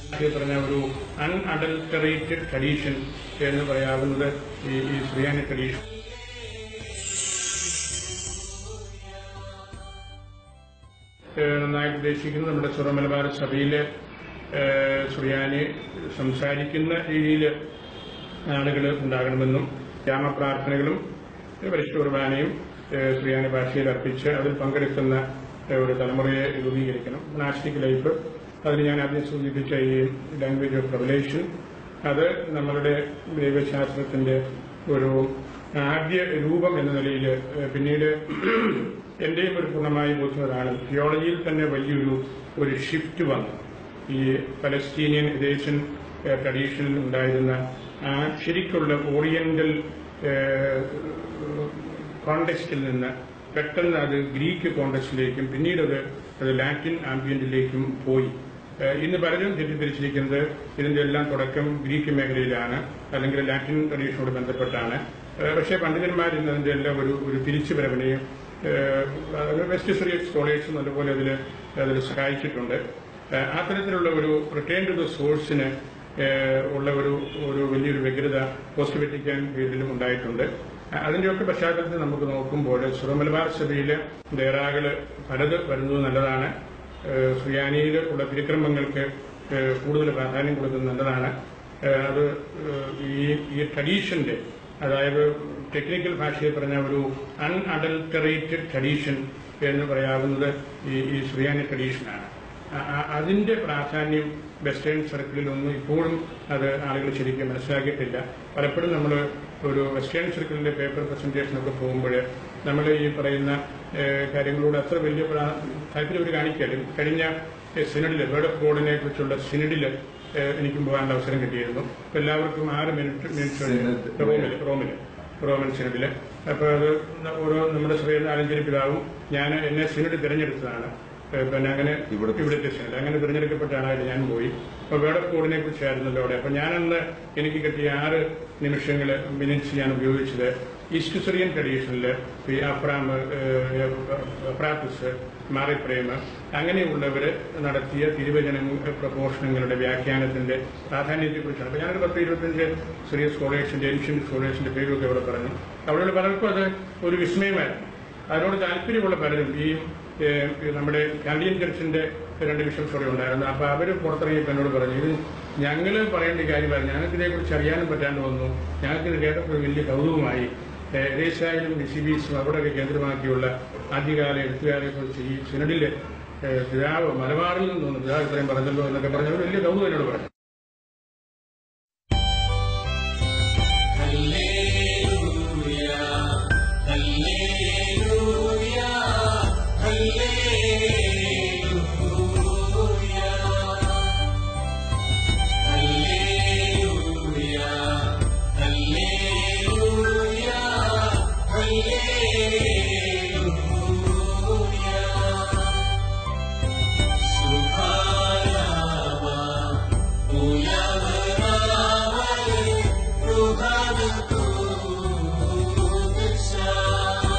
ഈ പറഞ്ഞ ഒരു അൺഅഡൽട്ടറേറ്റഡ് ട്രഡീഷൻ എന്ന് പറയാവുന്നത് ഈ ഈ സുറിയാനി ട്രഡീഷൻ ഏഹ് നന്നായിട്ട് ഉദ്ദേശിക്കുന്നത് നമ്മുടെ സുറമലബാർ സഭയിലെ ഏഹ് സുറിയാനി സംസാരിക്കുന്ന രീതിയിൽ ആളുകൾ ഉണ്ടാകണമെന്നും ഗ്രാമപ്രാർത്ഥനകളും പരിശുദ്ധ കുർബാനയും ഏഹ് സുറിയാനി ഭാഷയിൽ അർപ്പിച്ച് അതിൽ പങ്കെടുക്കുന്ന ഏഹ് ഒരു തലമുറയെ രൂപീകരിക്കണം നാസ്റ്റിക് ലൈഫ് അതിൽ ഞാൻ ആദ്യം സൂചിപ്പിച്ച ഈ ലാംഗ്വേജ് ഓഫ് റെവലേഷൻ അത് നമ്മളുടെ ദൈവശാസ്ത്രത്തിന്റെ ഒരു ആദ്യ രൂപം എന്ന നിലയിൽ ഏഹ് പിന്നീട് എന്റെയും ഒരു പൂർണ്ണമായി ബോധ്യതാണ് തിയോളജിയിൽ തന്നെ വലിയൊരു ഒരു ഷിഫ്റ്റ് വന്നു ഈ പലസ്തീനിയൻ ഏഷ്യൻ ട്രഡീഷനിൽ ഉണ്ടായിരുന്ന ആ ശരിക്കുള്ള ഓറിയന്റൽ കോണ്ടെക്സ്റ്റിൽ നിന്ന് പെട്ടെന്ന് അത് ഗ്രീക്ക് കോണ്ടെക്സ്റ്റിലേക്കും പിന്നീട് അത് അത് ലാറ്റിൻ ആംബിയന്റിലേക്കും പോയി ഏഹ് ഇന്ന് പലരും തെറ്റിദ്ധരിച്ചിരിക്കുന്നത് ഇതിന്റെ എല്ലാം തുടക്കം ഗ്രീക്ക് മേഖലയിലാണ് അല്ലെങ്കിൽ ലാറ്റിൻ ട്രഡീഷനോട് ബന്ധപ്പെട്ടാണ് ഏഹ് പക്ഷേ പണ്ഡിതന്മാർ ഇന്ന് അതിന്റെ എല്ലാം ഒരു ഒരു തിരിച്ചുവരവിനെയും ഏഹ് വെസ്റ്റ് സിറിയൻ സ്കോളേഴ്സും അതുപോലെ അതിൽ അതിൽ സഹായിച്ചിട്ടുണ്ട് ഏഹ് ആ തരത്തിലുള്ള ഒരു റിട്ടേൺ ടു ദ സോഴ്സിന് ഉള്ള ഒരു ഒരു വലിയൊരു വ്യഗ്രത പോസ്റ്റ് വെറ്റിക്കാൻ ഫീൽഡിലും ഉണ്ടായിട്ടുണ്ട് അതിന്റെയൊക്കെ പശ്ചാത്തലത്തിൽ നമുക്ക് നോക്കുമ്പോൾ സുറമലബാർ സഭയിലെ ദേറാകള് പലത് വരുന്നത് നല്ലതാണ് ഏഹ് സുറിയാനിയിൽ ഉള്ള തിരുക്രമങ്ങൾക്ക് ഏഹ് കൂടുതൽ പ്രാധാന്യം കൊടുക്കുന്നത് നല്ലതാണ് ഏഹ് അത് ഏഹ് ഈ ഈ ട്രഡീഷന്റെ അതായത് ടെക്നിക്കൽ ഭാഷയിൽ പറഞ്ഞ ഒരു അൺഅഡൽട്ടറേറ്റഡ് ട്രഡീഷൻ എന്ന് പറയാവുന്നത് ഈ ഈ സുറിയാനി ട്രഡീഷനാണ് അ- അ- അതിന്റെ പ്രാധാന്യം വെസ്റ്റേൺ സർക്കിളിലൊന്നും ഇപ്പോഴും അത് ആളുകൾ ശരിക്കും മനസ്സിലാക്കിയിട്ടില്ല പലപ്പോഴും നമ്മൾ ഒരു വെസ്റ്റേൺ സർക്കിളിന്റെ പേപ്പർ പ്രസന്റേഷനൊക്കെ പോകുമ്പോൾ നമ്മൾ ഈ പറയുന്ന ഏഹ്, കാര്യങ്ങളോട് അത്ര വലിയ പ്രാ- താല്പര്യം അവർ കാണിക്കാലും കഴിഞ്ഞ സിനഡിൽ വേർഡ് ഓഫ് ഗോഡിനെ കുറിച്ചുള്ള സിനഡിൽ എനിക്കും പോകാനുള്ള അവസരം കിട്ടിയിരുന്നു അപ്പൊ എല്ലാവർക്കും ആറ് മിനിറ്റ് മിനിറ്റ് റോമിൽ റോമിൽ റോമൻ സിനഡില് അപ്പൊ അത് ഓരോ നമ്മുടെ സഭയിൽ നാലഞ്ചിന് പിതാവും ഞാൻ എന്നെ സിനഡ് തിരഞ്ഞെടുത്തതാണ് ഏഹ് പിന്നെ അങ്ങനെ ഇവിടുത്തെ- ഇവിടുത്തെ സിനഡ് അങ്ങനെ തിരഞ്ഞെടുക്കപ്പെട്ട ആളായിട്ട് ഞാൻ പോയി അപ്പൊ വേർഡ് ഓഫ് കോഡിനെ കുറിച്ചായിരുന്നല്ലോ അവിടെ അപ്പൊ ഞാനന്ന് എനിക്ക് കിട്ടിയ ആറ് നിമിഷങ്ങൾ മിനിറ്റ്സ് ഞാൻ ഉപയോഗിച്ചത് ഈസ്റ്റ് സിറിയൻ ട്രഡീഷനിൽ ഈ അഫ്രാം അഫ്രാത്തുസ് മാറിപ്രേമ അങ്ങനെയുള്ളവർ നടത്തിയ തിരുവചന പ്രഘോഷണങ്ങളുടെ വ്യാഖ്യാനത്തിന്റെ പ്രാധാന്യത്തെക്കുറിച്ചാണ് അപ്പൊ ഞാനൊരു പത്ത് ഇരുപത്തഞ്ച് സിറിയൻ സ്കോളേഴ്സിന്റെ ഏൻഷ്യൻ സ്കോളേഴ്സിന്റെ പേരൊക്കെ അവിടെ പറഞ്ഞു അവിടെയുള്ള പലർക്കും അത് ഒരു വിസ്മയമായിരുന്നു അതിനോട് താല്പര്യമുള്ള പലരും ഈ ഏഹ്, നമ്മുടെ കാൻഡിയൻ ചർച്ചിന്റെ രണ്ട് ബിഷപ്സ് കൂടെ ഉണ്ടായിരുന്നു അപ്പൊ അവര് പുറത്തിറങ്ങിയപ്പോൾ എന്നോട് പറഞ്ഞു ഇത് ഞങ്ങൾ പറയേണ്ട കാര്യമാണ് ഞങ്ങൾക്ക് ഇതിനെക്കുറിച്ച് അറിയാനും പറ്റാണ്ട് വന്നു ഞങ്ങൾക്ക് ഇത് കേട്ടപ്പോൾ വലിയ കൗതുകമായി ഏഷ്യായിലും ഡിസിബീസും അവിടെയൊക്കെ കേന്ദ്രമാക്കിയുള്ള ആദ്യകാല എഴുത്തുകാരെ കുറിച്ച് ഈ സിനഡിലെ ഏഹ്, പിതാവ് മലബാറിൽ നിന്ന് തോന്നുന്നു പിതാവ് ഇത്രയും പറഞ്ഞല്ലോ എന്നൊക്കെ പറഞ്ഞ ഒരു വലിയ കൗതുകം എന്നോട് പറഞ്ഞു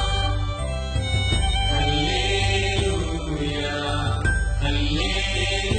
Hallelujah, Hallelujah.